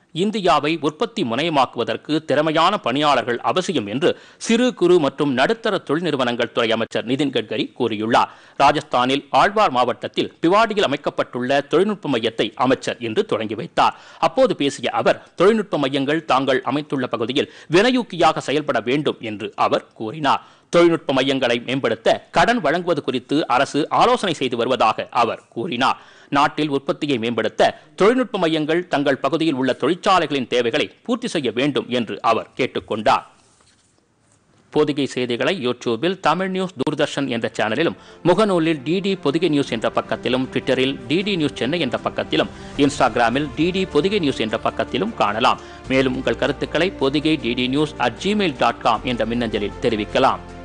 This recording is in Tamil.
இந்தியாவை உற்பத்தி முனையமாக்குவதற்கு திறமையான பணியாளர்கள் அவசியம் என்று சிறு குறு மற்றும் நடுத்தர தொழில் நிறுவனங்கள் துறை அமைச்சர் நிதின் கட்கரி கூறியுள்ளார் ராஜஸ்தானில் ஆழ்வார் மாவட்டத்தில் பிவாடியில் அமைக்கப்பட்டுள்ள தொழில்நுட்ப மையத்தை அமைச்சர் இன்று தொடங்கி வைத்தார் அப்போது பேசிய அவர் தொழில்நுட்ப மையங்கள் தாங்கள் அமைத்துள்ள பகுதியில் வினையூக்கியாக செயல்பட வேண்டும் என்று அவர் கூறினார் தொழில்நுட்ப மையங்களை மேம்படுத்த கடன் வழங்குவது குறித்து அரசு ஆலோசனை செய்து வருவதாக அவர் கூறினார் நாட்டில் உற்பத்தியை மேம்படுத்த தொழில்நுட்ப மையங்கள் தங்கள் பகுதியில் உள்ள தொழிற்சாலைகளின் தேவைகளை பூர்த்தி செய்ய வேண்டும் என்று அவர் கேட்டுக்கொண்டார் பொதிகை செய்திகளை யூடியூபில் தமிழ் நியூஸ் தூர்தர்ஷன் என்ற சேனலிலும் முகநூலில் டிடி பொதிகை நியூஸ் என்ற பக்கத்திலும் ட்விட்டரில் டிடி நியூஸ் சென்னை என்ற பக்கத்திலும் இன்ஸ்டாகிராமில் டிடி பொதிகை நியூஸ் என்ற பக்கத்திலும் காணலாம் மேலும் உங்கள் கருத்துக்களை Pothigai DD news at Gmail dot com என்ற மின்னஞ்சலில் தெரிவிக்கலாம்